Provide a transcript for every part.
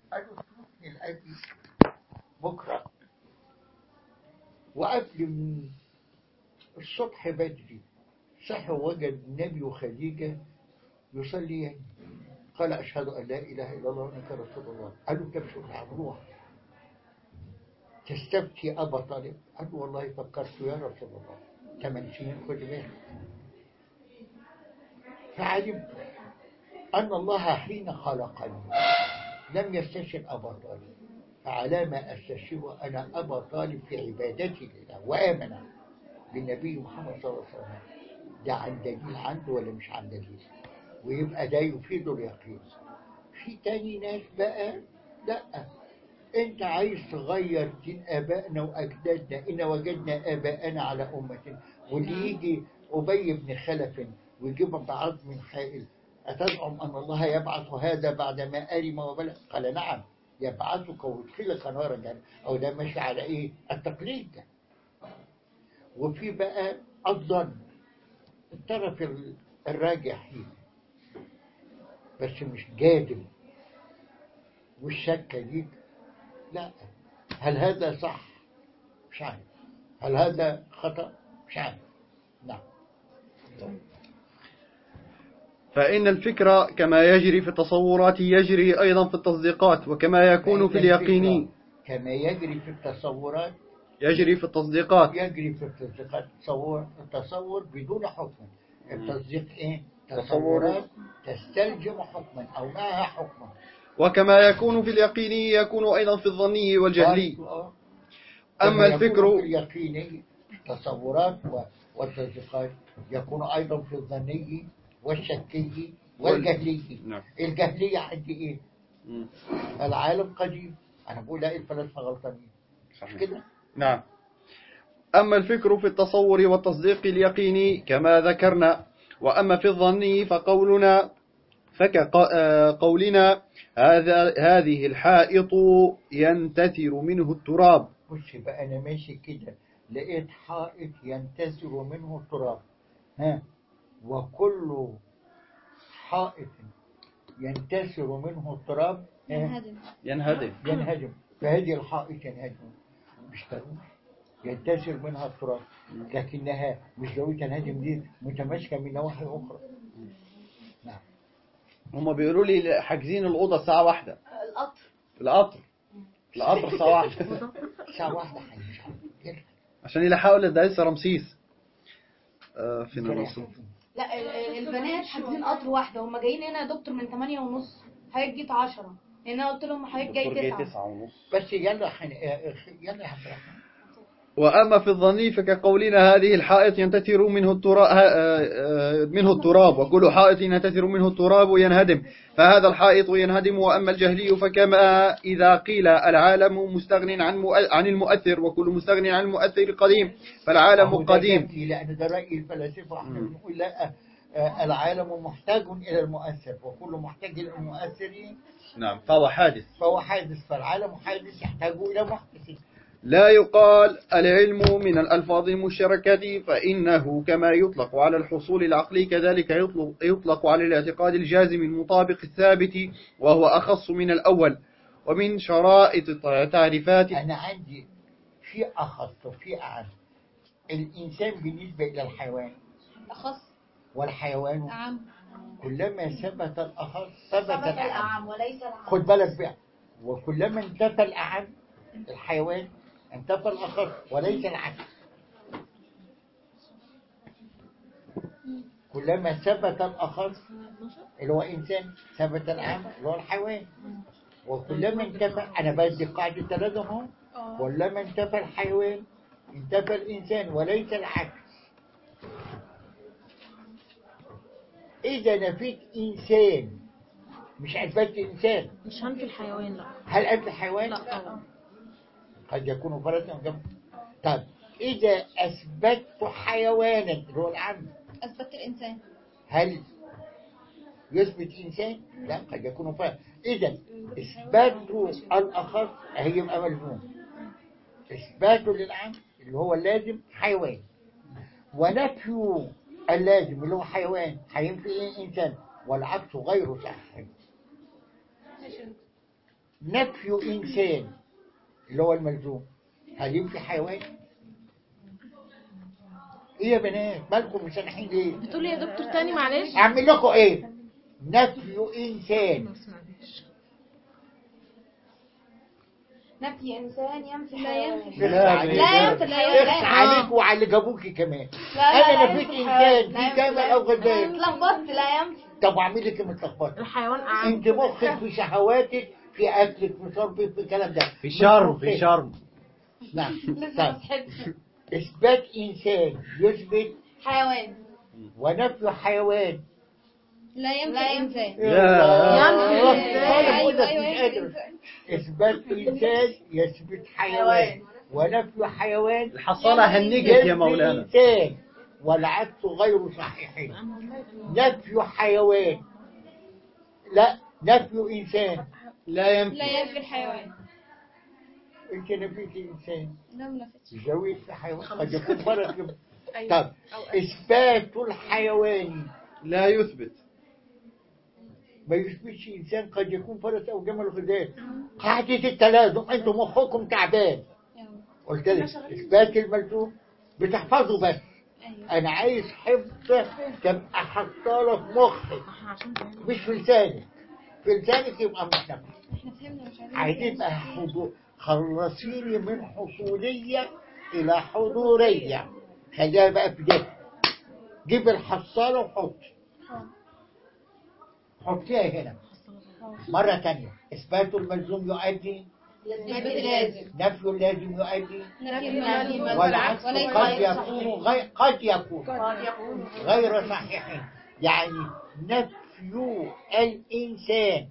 قالوا تروحني الأبي بكرة وقبل من الصبح بدري صحي وجد النبي وخديجة يصليان قال أشهد أن لا إله إلا الله وأنك رسول الله قالوا أنت مش هتروح تستبكي أبا طالب قال والله فكرت يا رسول الله ثمان سنين خد بالك فعلمت أن الله حين خلقني لم يستشر أبا طالب فعلى ما أستشير أنا أبا طالب في عبادتي لله وآمن بالنبي محمد صلى الله عليه وسلم ده عن دليل عنده ولا مش عن دليل ويبقى ده يفيد اليقين في تاني ناس بقى لا انت عايز تغير دين ابائنا واجدادنا ان وجدنا اباءنا على امه واللي يجي ابي بن خلف ويجيب بعظم حائل أتزعم أن الله يبعث هذا بعد ما أرم وبلغ قال نعم يبعثك ويدخلك نارا جهنم أو ده ماشي على إيه التقليد ده وفي بقى الظن الطرف الراجح هنا بس مش جادل والشك ليك لا هل هذا صح مش عارف هل هذا خطأ مش عارف نعم فإن الفكر كما يجري في التصورات يجري أيضا في التصديقات وكما يكون في اليقين كما يجري في التصورات يجري في التصديقات يجري في التصديقات تصور التصور بدون حكم التصديق ايه تصور. تصورات تستلزم حكما او معها حكما وكما يكون في اليقين يكون أيضا في الظني والجهلي برضو، آه. أما كما يكون في الفكر اليقيني التصورات و- والتصديقات يكون ايضا في الظني والشكي والجهلي نعم الجهلية عندي ايه مم. العالم قديم انا بقول لا الفلاسفه غلطانين مش صحيح. كده نعم أما الفكر في التصور والتصديق اليقيني كما ذكرنا وأما في الظن فقولنا فكقولنا هذا هذه الحائط ينتثر منه التراب بص بقى انا ماشي كده لقيت حائط ينتثر منه التراب ها وكل حائط ينتثر منه التراب ها ينهدم ينهدم ينهدم فهذه الحائط ينهدم مش تروح ينتشر منها التراب لكنها مش لو تنهدم دي متماسكة من نواحي أخرى نعم هم بيقولوا لي حاجزين الأوضة الساعة واحدة القطر القطر القطر الساعة واحدة ساعة واحدة مش عارف يلحق. عشان يلحقوا لدرس رمسيس آه فين الرسول لا ال- ال- البنات حاجزين قطر واحده هم جايين هنا يا دكتور من 8 ونص حضرتك جيت 10 لان انا قلت لهم حضرتك الدكتور جاي جاي 9 تسعة ونص بس يلا حن... يلا يا عبد الرحمن وأما في الظن فكقولنا هذه الحائط ينتثر منه التراب منه التراب وكل حائط ينتثر منه التراب ينهدم فهذا الحائط ينهدم وأما الجهلي فكما إذا قيل العالم مستغن عن مؤ- عن المؤثر وكل مستغن عن المؤثر قديم فالعالم أهو ده قديم جميل، لأن ده رأي الفلاسفة احنا مم. بنقول لا آه، العالم محتاج إلى المؤثر وكل محتاج إلى المؤثر نعم فهو حادث فهو حادث فالعالم حادث يحتاج إلى محدث لا يقال العلم من الألفاظ المشتركة فإنه كما يطلق على الحصول العقلي كذلك يطلق, يطلق على الاعتقاد الجازم المطابق الثابت وهو أخص من الأول ومن شرائط تعريفات أنا عندي في أخص وفي أعم الإنسان بالنسبة إلى الحيوان اخص والحيوان اعم كلما ثبت الأخص ثبت ثبت الأعم الاعم وليس الاعم خد بالك بقى وكلما انتفى الأعم الحيوان انتفى الأخص وليس العكس كلما ثبت الأخص اللي هو إنسان ثبت الأعم اللي هو الحيوان وكلما انتفى أنا بدي قاعدة تلازم اهو كلما انتفى الحيوان انتفى الإنسان وليس العكس إذا نفيت إنسان مش أثبتت إنسان مش هنفي الحيوان لا هل أنت حيوان؟ لا طبعا قد يكون فرسا أو جمل طيب إذا أثبتت حيوانا اللي هو العم اثبت الانسان هل يثبت إنسان؟ لا قد يكون فرسا إذا إثبات الأخص هيبقى ملزوم إثباته للعام اللي هو اللازم حيوان ونفي اللازم اللي هو حيوان هينفي إيه إنسان والعكس غير صحيح نفي إنسان اللي هو الملزوم هل ينفي حيوان؟ إيه يا بنات مالكم مسامحين ليه؟ بتقول يا دكتور تاني معلش أعمل لكم إيه؟ نفي إنسان نفي انسان ينفي لا حيوان ينفي لا، لا ينفي اخس الحيوان عليك وعلى اللي جابوكي كمان لا، لا، انا لا نفيت ينفي انسان الحيوان. لا في ينفي جمل او غزال اتلخبطت لا ينفي طب واعمل لك متلخبطه الحيوان أعم انت مخك في شهواتك في اكلك في شربك في الكلام ده في مش شرم في مخك. شرم نعم لسه ما طيب صحيتش اثبات انسان يثبت حيوان ونفي حيوان لا ينفي لا ينفي يا. ينفي انا بقول لك أيوة، مش أيوة، قادر اثبات انسان يثبت حيوان ونفي حيوان الحصالة هنجت يا يثبت مولانا انسان والعكس غير صحيحين نفي حيوان لا نفي انسان لا ينفي لا ينفي الحيوان انت نفيت انسان لا ما نفتش زاوية في حيوان قد يكون فرق طب اثبات الحيوان لا يثبت ما يثبتش انسان قد يكون فرس او جمل غزال قاعدة التلازم انتم مخكم تعبان قلت لك اثبات الملزوم بتحفظه بس انا عايز حفظ تبقى حاطه في مخك مش في لسانك في لسانك يبقى مش نافع احنا فهمنا مش عايزين عايزين بقى حضور خلصيني من حصولية إلى حضورية خليها بقى في ده جيب الحصالة وحطي حطيها هنا مرة تانية إثبات الملزوم يؤدي اثبات لازم نفي اللازم يؤدي نفي والعكس وليس قد غير يكون صحيح. غير قد يكون قد يكون غير صحيح يعني نفي الإنسان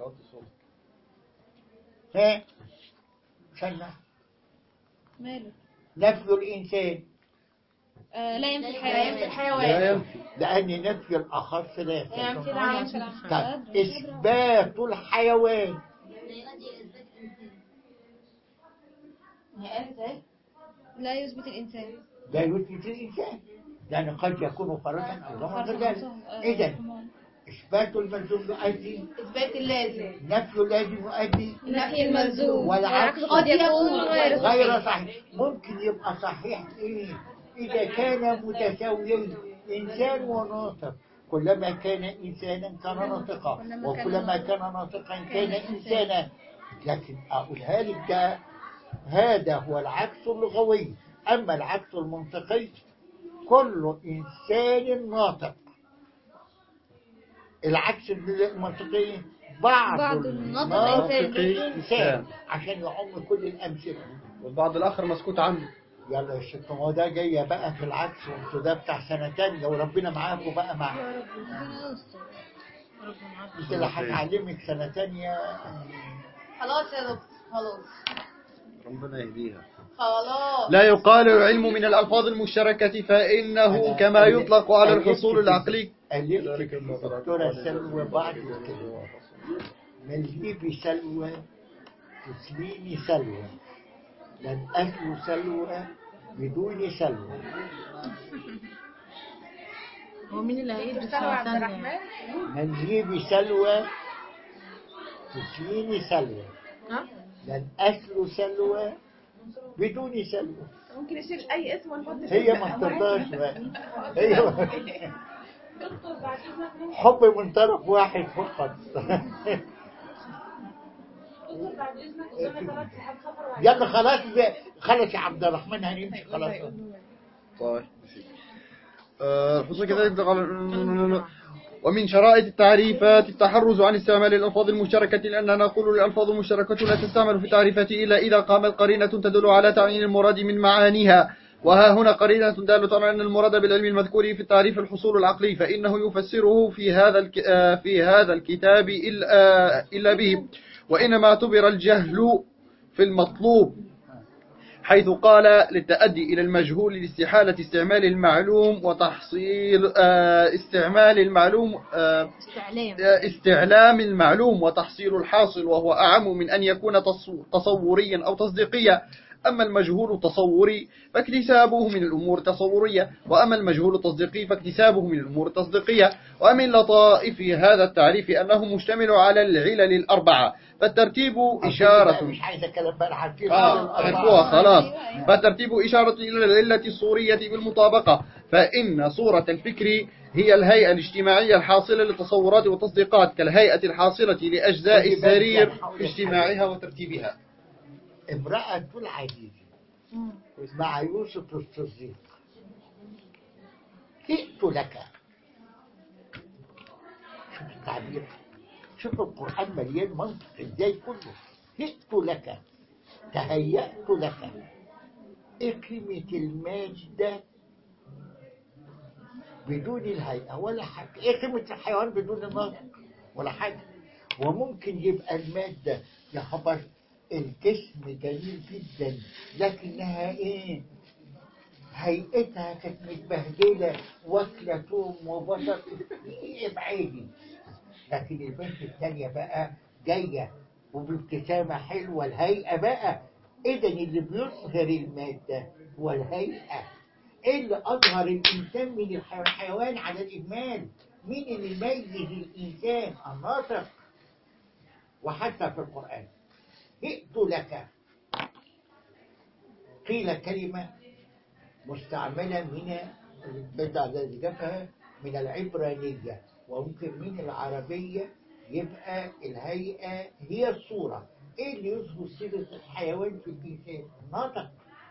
ها سنة ماله نفي الإنسان آه، لا ينفي لا ينفي الحيوان لا الحيوان ينفي لأن نفي الأخص لا لا ينفي ينفي العام طيب إثبات الحيوان هي قالت اهي لا يثبت الانسان لا يثبت الإنسان لأن قد يكون فرسا أو ضمن رجالا إذا إثبات الملزوم يؤدي اثبات اللازم نفي اللازم يؤدي نفي الملزوم والعكس قد يكون غير غير صحيح ممكن يبقى صحيح إيه إذا كان متساويين إنسان وناطق كلما كان إنسانا كان ناطقا وكلما كان ناطقا كان إنسانا لكن أقولها لك ده هذا هو العكس اللغوي أما العكس المنطقي كل إنسان ناطق العكس المنطقي بعض بعض الناطق الناطقين إنسان. إنسان عشان يعم كل الأمثلة والبعض الآخر مسكوت عنه يلا يا ست ما هو ده جاية بقى في العكس وانتوا ده بتاع سنة تانية وربنا معاكم بقى مع انت اللي هتعلمك سنة تانية خلاص يا دكتور خلاص ربنا يهديها خلاص لا يقال العلم من الألفاظ المشتركة فإنه كما يطلق على الحصول العقلي ألفت الدكتورة سلوى بعض الكلمات مليبي سلوى تسليني سلوى لن أكل سلوى بدون سلوى هو مين اللي هيدرس سنة تانية؟ مليبي سلوى تسليني سلوى ها؟ لن أكل سلوى بدون سلوى ممكن يشيل اي اسم ونحط هي ما بترضاش بقى هي ما حب من طرف واحد فقط يلا خلاص بقى. خلاص يا عبد الرحمن هنمشي خلاص طيب آه، الحصول كذلك قال- ومن شرائط التعريفات التحرز عن استعمال الألفاظ المشتركة لأننا نقول الألفاظ المشتركة لا تستعمل في التعريفات إلا إذا قامت قرينة تدل على تعيين المراد من معانيها وها هنا قرينة دالة على أن المراد بالعلم المذكور في التعريف الحصول العقلي فإنه يفسره في هذا الك... آه، في هذا الكتاب إلا, آه، إلا به وإنما اعتبر الجهل في المطلوب حيث قال للتأدي إلى المجهول لاستحالة استعمال المعلوم وتحصيل آه، استعمال المعلوم آه، استعلام استعلام المعلوم وتحصيل الحاصل وهو أعم من أن يكون تصو- تصوريا أو تصديقيا أما المجهول التصوري فاكتسابه من الأمور التصورية وأما المجهول التصديقي فاكتسابه من الأمور التصديقية ومن لطائف هذا التعريف أنه مشتمل على العلل الأربعة فالترتيب إشارة مش عايز أتكلم بقى عارفين آه عرفوها خلاص فالترتيب إشارة إلى العلة الصورية بالمطابقة فإن صورة الفكر هي الهيئة الاجتماعية الحاصلة للتصورات والتصديقات كالهيئة الحاصلة لأجزاء السرير في اجتماعها وترتيبها امرأة العزيز مع يوسف الصديق جئت لك شوف التعبير شوف القرآن مليان منطق ازاي كله جئت لك تهيأت لك ايه قيمة المادة بدون الهيئة ولا حاجة ايه قيمة الحيوان بدون النطق ولا حاجة وممكن يبقى المادة يا خبر الجسم جميل جدا لكنها ايه هيئتها كانت متبهدلة واكلة توم وبصل ايه ابعادي لكن البنت الثانية بقى جاية وبابتسامة حلوة الهيئة بقى اذا اللي بيظهر المادة هو الهيئة ايه اللي اظهر الانسان من الحي- الحيوان على الاجمال مين اللي يميز الانسان الناطق وحتى في القرآن جئت لك قيل كلمة مستعملة من البدع الذي جابها من العبرانية وممكن من العربية يبقى الهيئة هي الصورة ايه اللي يظهر صيغة الحيوان في الإنسان ناطق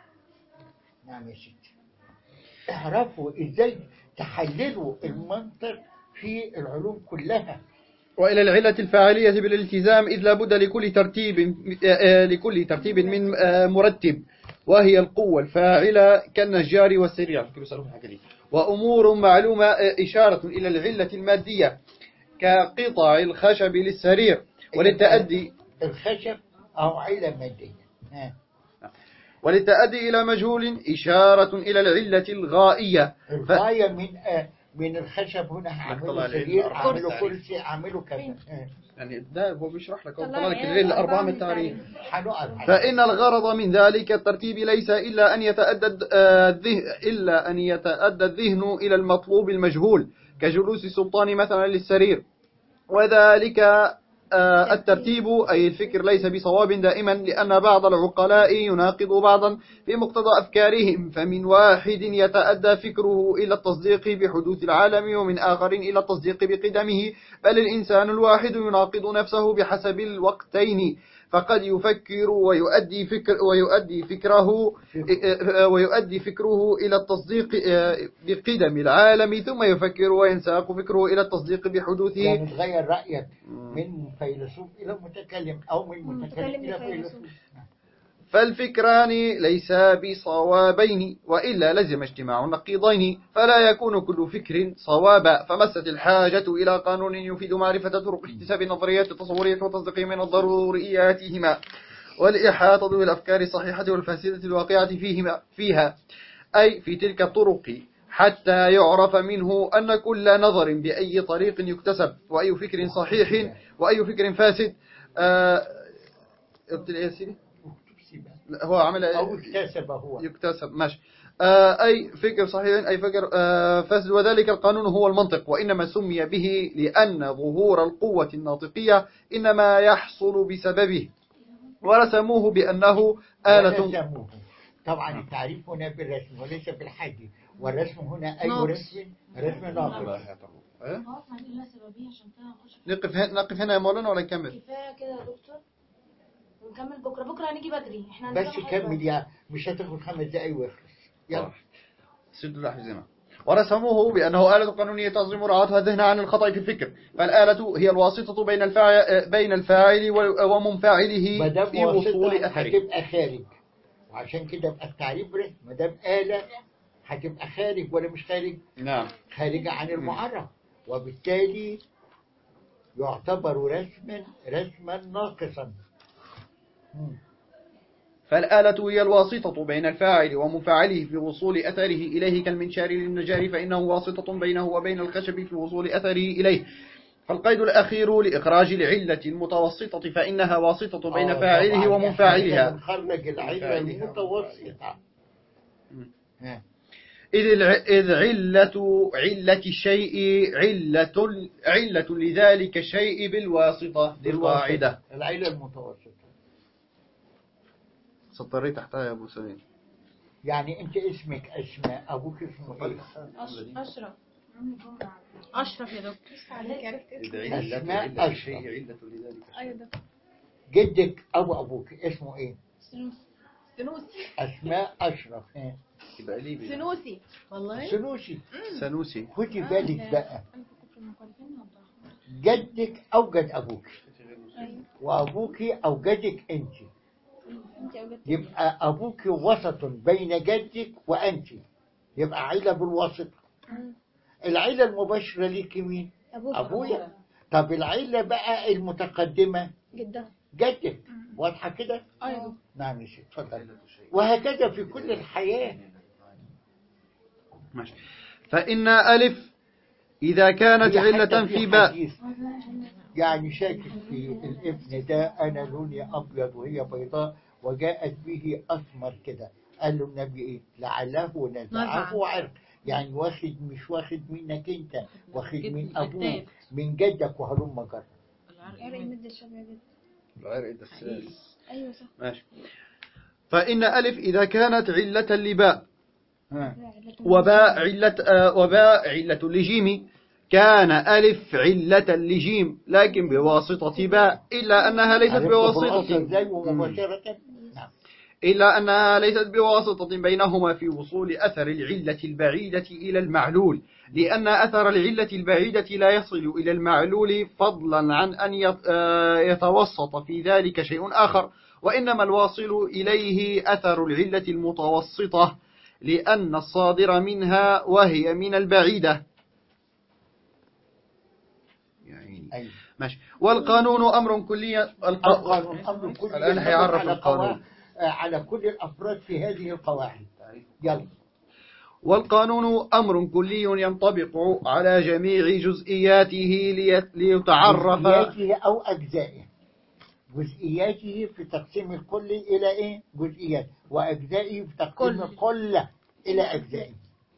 نعم يا ستي اعرفوا ازاي تحللوا المنطق في العلوم كلها وإلى العلة الفاعلية بالالتزام إذ لابد لكل ترتيب آه، لكل ترتيب من آه، مرتب وهي القوة الفاعلة كالنجار والسرير على فكرة بيسألوا في الحاجة دي. وأمور معلومة آه، إشارة إلى العلة المادية كقطع الخشب للسرير وللتأدي الخشب أو علة مادية ها. وللتأدي إلى مجهول إشارة إلى العلة الغائية ف... الغاية من آه من الخشب هنا طلع هعمله العلة سرير أربعة أعمله بالتعريف. كرسي أعمله كذا ها. يعني ده هو بيشرح لك هو طلع طلع لك العلة العلة الأربعة الأربعة من من التعريف هنقف فإن الغرض من ذلك الترتيب ليس إلا أن يتأدى آه، الذهن إلا أن يتأدى الذهن إلى المطلوب المجهول كجلوس السلطان مثلا للسرير وذلك آه، الترتيب أي الفكر ليس بصواب دائما لأن بعض العقلاء يناقض بعضا في مقتضى أفكارهم فمن واحد يتأدى فكره إلى التصديق بحدوث العالم ومن آخر إلى التصديق بقدمه بل الإنسان الواحد يناقض نفسه بحسب الوقتين فقد يفكر ويؤدي فكر ويؤدي فكره ويؤدي فكره إلى التصديق بقدم العالم ثم يفكر وينساق فكره إلى التصديق بحدوثه يعني تغير رأيك من فيلسوف إلى متكلم أو من متكلم متكلم إلى لفيلسوف. فيلسوف فالفكران ليسا بصوابين وإلا لزم اجتماع النقيضين فلا يكون كل فكر صوابا فمست الحاجة إلى قانون يفيد معرفة طرق اكتساب النظريات التصورية والتصديق من ضرورياتهما والإحاطة بالأفكار الصحيحة والفاسدة الواقعة فيهما فيها أي في تلك الطرق حتى يعرف منه أن كل نظر بأي طريق يكتسب وأي فكر صحيح وأي فكر فاسد آه، قلت لي إيه يا سيدي؟ لا، هو عمل أو اكتسب هو يكتسب ماشي آه، أي فكر صحيح أي فكر آه، فاسد وذلك القانون هو المنطق وإنما سمي به لأن ظهور القوة الناطقية إنما يحصل بسببه ورسموه بأنه آلة ورسموه. طبعا التعريف هنا بالرسم وليس بالحد والرسم هنا أي ناقص. رسم رسم ناقص إيه؟ خلاص ما دي لها سببية عشان كده هنخش في نقف هنا نقف هنا يا مولانا ولا نكمل كفاية كده يا دكتور ونكمل بكرة بكرة هنيجي بدري احنا بس عندنا محاضرة. كمل يا مش هتاخد خمس دقايق ويخلص يلا سد الأحزمة ورسموه بأنه آلة قانونية تعظم رعاتها الذهن عن الخطأ في الفكر فالآلة هي الواسطة بين الفاعل, بين الفاعل و- ومنفعله ما دام في وصول واسطة أثره هتبقى خارج وعشان كده يبقى التعريف رسم ما دام آلة هتبقى خارج ولا مش خارج نعم خارجة عن المعرف وبالتالي يعتبر رسما رسما ناقصا مم. فالآلة هي الواسطة بين الفاعل ومنفعله في وصول أثره إليه كالمنشار للنجار فإنه واسطة بينه وبين الخشب في وصول أثره إليه فالقيد الأخير لإخراج العلة المتوسطة فإنها واسطة بين آه، فاعله طبعاً. ومنفعلها إحنا بنخرج العلة فاعلها. المتوسطة ها. إذ الع- إذ علة علة الشيء علة علة لذلك الشيء بالواسطة للقاعدة العلة المتوسطة سطري تحتها يا أبو سليم يعني انت اسمك اسماء ابوك اسمه ايه أشرف أشرف يا دكتور أسماء أشرف. علة لذلك ايوه ده جدك ابو ابوك اسمه ايه سنوسي اسماء اشرف ها. يبقى لي بي. سنوسي والله سنوسي سنوسي خدي بالك بقى جدك اوجد ابوك وابوك اوجدك انت يبقى ابوك وسط بين جدك وانت يبقى عيلة بالواسطة العيلة المباشرة ليك مين ابويا طب العيلة بقى المتقدمة جدا جدك واضحة كده ايوه نعم يا شيخ اتفضل وهكذا في كل الحياة ماشي فإن ألف إذا كانت هي علة حتى في باء حديث يعني شاكك في الابن ده انا لوني ابيض وهي بيضاء وجاءت به اسمر كده قال له النبي ايه لعله نزعه نزع. عرق يعني واخد مش واخد منك انت واخد جد- من جداد. ابوك من جدك وهلم جرا العرق ده السادس. ايوه صح ماشي فإن ألف إذا كانت علة لباء ها. وباء علة آه، وباء علة لجيم كان ألف علة لجيم لكن بواسطة باء إلا أنها ليست عرفت بالأصل بواسطة ازاي ومباشرة نعم إلا أنها ليست بواسطة بينهما في وصول أثر العلة البعيدة إلى المعلول لأن أثر العلة البعيدة لا يصل إلى المعلول فضلا عن أن يت- آه، يتوسط في ذلك شيء آخر وإنما الواصل إليه أثر العلة المتوسطة لأن الصادر منها وهي من البعيدة يعني أيوة. ماشي والقانون أمر كلي الق- القانون أمر كل الآن هيعرف على القانون. قواعد- آه، على كل الأفراد في هذه القواعد يلا والقانون أمر كلي ينطبق على جميع جزئياته لي- ليتعرف جزئياته أو أجزائه جزئياته في تقسيم الكل إلى إيه؟ جزئيات وأجزائه في تقسيم كل. الكل إلى أجزائه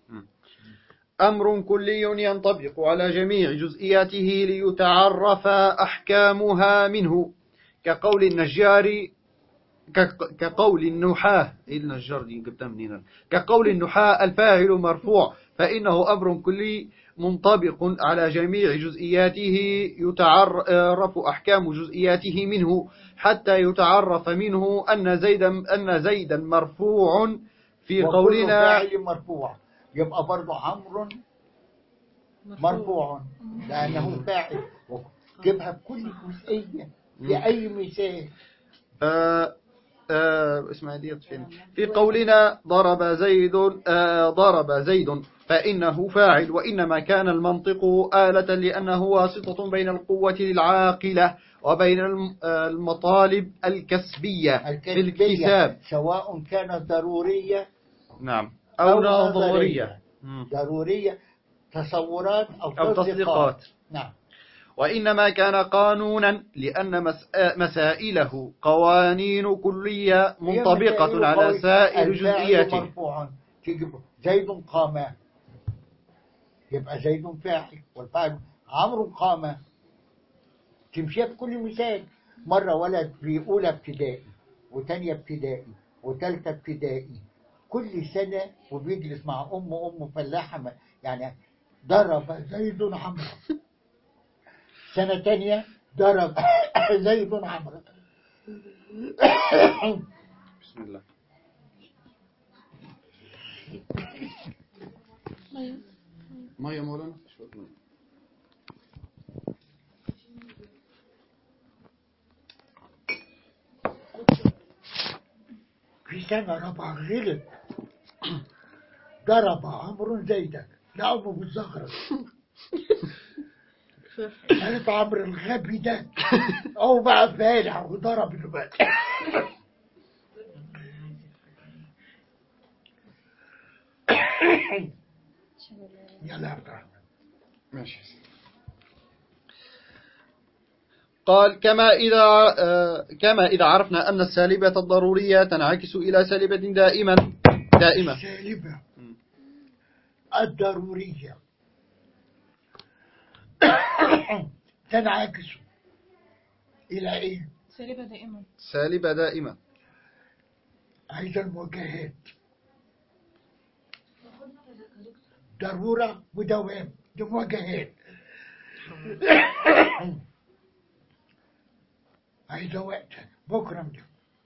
أمر كلي ينطبق على جميع جزئياته ليتعرف أحكامها منه كقول النجار ك- كقول النحاة إيه النجار دي جبتها منين كقول النحاة الفاعل مرفوع فإنه أمر كلي منطبق على جميع جزئياته يتعرف أحكام جزئياته منه حتى يتعرف منه أن زيدا أن زيدا مرفوع في وكل قولنا فاعل مرفوع يبقى برضه عمرو مرفوع لأنه فاعل جيبها بكل جزئية لأي مثال آه آه اسمها ديت فين في قولنا ضرب زيد آه ضرب زيد فإنه فاعل وإنما كان المنطق آلة لأنه واسطة بين القوة العاقلة وبين الم- آه، المطالب الكسبية في الكسبية الكتاب سواء كانت ضرورية نعم أو أو نظرية. نظرية مم. ضرورية تصورات أو, أو تصديقات نعم وإنما كان قانونا لأن مس- آه، مسائله قوانين كلية هي منطبقة مسائل على قوي. سائر الفاعل جزئياته مرفوع تجيب زيد قام يبقى زيد فاعل والفاعل عمرو قام تمشيها في كل مثال مرة ولد في أولى ابتدائي وتانية ابتدائي وتالتة ابتدائي كل سنة وبيجلس مع أم أم فلاحة ما- يعني ضرب زيد عمرو سنة تانية ضرب زيد عمرو بسم الله ما يا مولانا شوية مية. في سنة رابعة غلط ضرب عمرو زيدا لعبه بالزغرة قالت عمرو الغبي ده هو بقى فالع وضرب الولد يلا يا عبد الرحمن ماشي قال كما إذا آه، كما إذا عرفنا أن السالبة الضرورية تنعكس إلى سالبة دائما دائمة السالبة الضرورية تنعكس إلى إيه؟ سالبة دائما سالبة دائمة عايز المواجهات ضرورة ودوام دي مواجهات عايزة وقت بكرة ده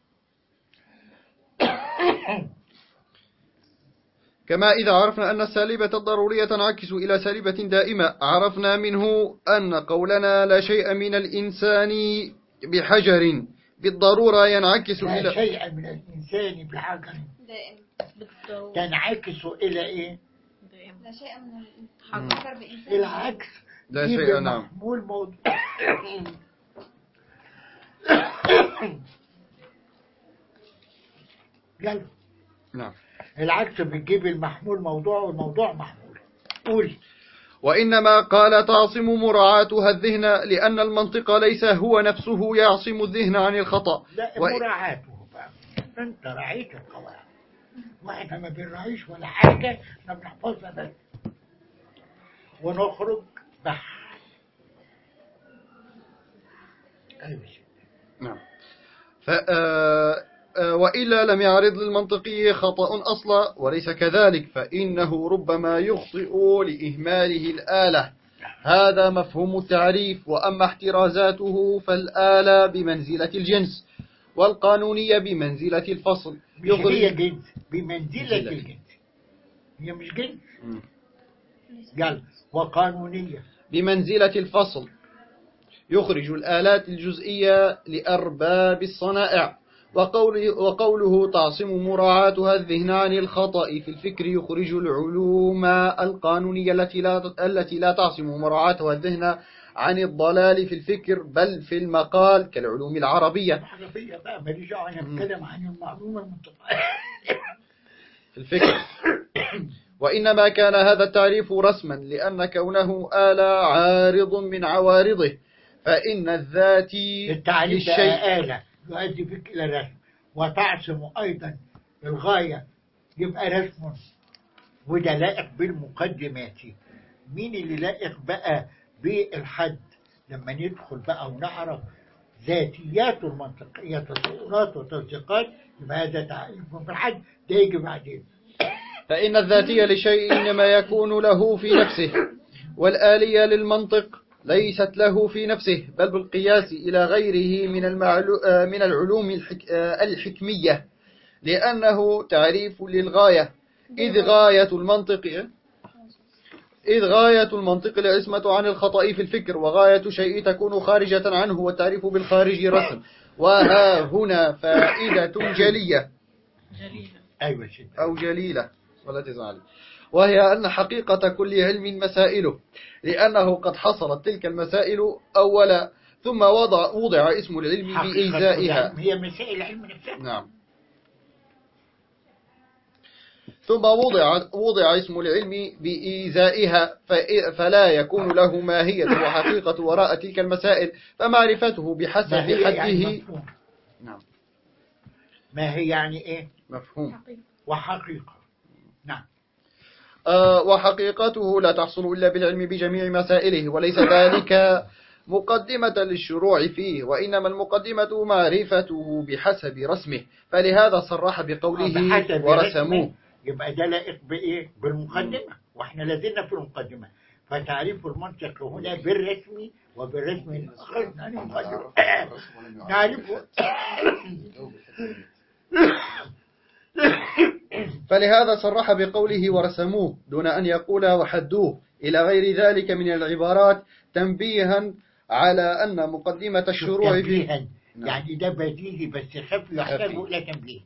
كما إذا عرفنا أن السالبة الضرورية تنعكس إلى سالبة دائمة عرفنا منه أن قولنا لا شيء من الإنسان بحجر بالضرورة ينعكس لا إلى شيء من الإنسان بحجر دائما بالضرورة تنعكس إلى إيه؟ دائما لا شيء من مم. الحجر بإنسان العكس لا دي شيء نعم بمحمول موضوع يلا نعم العكس بتجيب المحمول موضوع والموضوع محمول قول وإنما قال تعصم مراعاتها الذهن لأن المنطق ليس هو نفسه يعصم الذهن عن الخطأ لا و- مراعاته بقى انت رعيت القواعد واحنا ما بنراعيش ولا حاجة احنا بنحفظها بس ونخرج بحث ايوه نعم ف آه، آه، وإلا لم يعرض للمنطقي خطأ أصلا وليس كذلك فإنه ربما يخطئ لإهماله الآلة هذا مفهوم التعريف وأما احترازاته فالآلة بمنزلة الجنس والقانونية بمنزلة الفصل مش هي يخرج جنس بمنزلة منزلة. الجنس هي مش جنس مم. يلا وقانونية بمنزلة الفصل يخرج الآلات الجزئية لأرباب الصنائع وقوله, وقوله تعصم مراعاتها الذهن عن الخطأ في الفكر يخرج العلوم القانونية التي لا, التي لا تعصم مراعاتها الذهن عن الضلال في الفكر بل في المقال كالعلوم العربية الحرفية بقى ماليش دعوة انا بتكلم عن المعلومة المنطقية في الفكر وإنما كان هذا التعريف رسما لأن كونه آلة عارض من عوارضه فإن الذات التعريف للشيء ده آلة يؤدي بك إلى رسم وتعصم أيضا الغاية يبقى رسم وده لائق بالمقدمات مين اللي لائق بقى بالحد لما ندخل بقى ونعرف ذاتياته المنطقية تصورات وتصديقات يبقى هذا تعريف بالحد ده يجي بعدين فإن الذاتية لشيء إنما يكون له في نفسه والآلية للمنطق ليست له في نفسه بل بالقياس إلى غيره من, المعلو آه، من العلوم الحك آه، الحكمية لأنه تعريف للغاية إذ غاية المنطق إذ غاية المنطق العصمة عن الخطأ في الفكر وغاية شيء تكون خارجة عنه والتعريف بالخارج رسم وها هنا فائدة جلية جليلة أيوة شيء أو جليلة ولا تزعل وهي أن حقيقة كل علم مسائله لأنه قد حصلت تلك المسائل أولا ثم وضع, وضع اسم العلم بإيزائها هي مسائل علم نفسها نعم ثم وضع, وضع اسم العلم بإيزائها فإ- فلا يكون له ماهية وحقيقة وراء تلك المسائل فمعرفته بحسب ما هي يعني حده مفهوم نعم ما هي يعني إيه مفهوم وحقيقة نعم آه، وحقيقته لا تحصل إلا بالعلم بجميع مسائله وليس ذلك مقدمة للشروع فيه وإنما المقدمة معرفته بحسب رسمه فلهذا صرح بقوله بحسب ورسموه رسمه يبقى ده لائق بإيه؟ بالمقدمة وإحنا لازلنا في المقدمة فتعريف المنطق هنا بالرسم وبالرسم الآخر عن المقدمة نعرفه فلهذا صرح بقوله ورسموه دون أن يقول وحدوه إلى غير ذلك من العبارات تنبيها على أن مقدمة الشروع فيه تنبيها نعم. يعني ده بديهي بس خفي يحتاج خفي. إلى تنبيه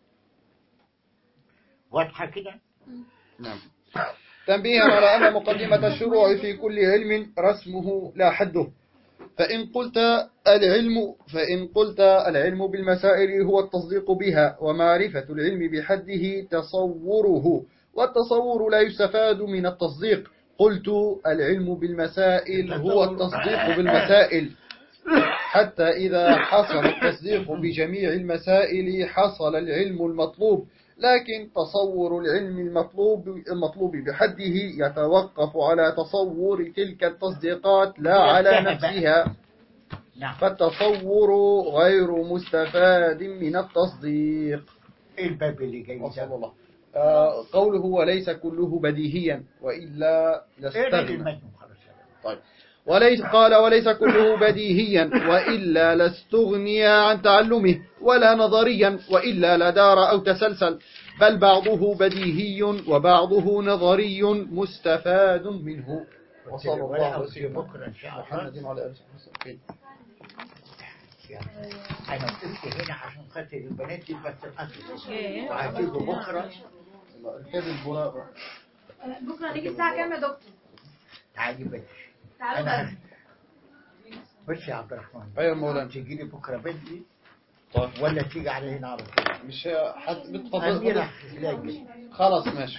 واضحة كده؟ نعم تنبيها على أن مقدمة الشروع في كل علم رسمه لا حده فإن قلت العلم فإن قلت العلم بالمسائل هو التصديق بها ومعرفة العلم بحده تصوره والتصور لا يستفاد من التصديق قلت العلم بالمسائل هو التصديق بالمسائل حتى إذا حصل التصديق بجميع المسائل حصل العلم المطلوب لكن تصور العلم المطلوب المطلوب بحده يتوقف على تصور تلك التصديقات لا على نفسها نعم فالتصور غير مستفاد من التصديق ايه الباب اللي جاي وصلى ده الله آه، قوله وليس كله بديهيا وإلا ايه ده لاستغنى المجنون خلاص يا رب. طيب وليس قال وليس كله بديهيا وإلا لاستغني عن تعلمه ولا نظريا وإلا لدار أو تسلسل بل بعضه بديهي وبعضه نظري مستفاد منه وصلى الله ولا على أوصي سيدنا بكره ان شاء الله محمد وعلى آله وصحبه وسلم يعني انا وقفت هنا عشان خاطر البنات يبقى القدر ايه وهتيجوا بكره ركاب البراء بكره نيجي الساعه كام يا دكتور تعالي بدري تعالوا انا بدري بص يا عبد الرحمن ايوه مولانا تيجي لي بكره بدري طيب ولا تيجي على هنا على طول مش حد بتفضل أميرة لاجل خلاص ماشي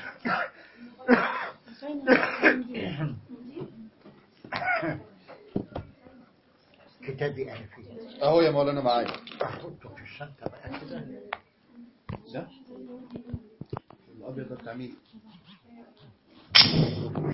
كتابي انا فيه اهو يا مولانا معايا احطه في الشنطه بقى كده ده الابيض ده بتاع مين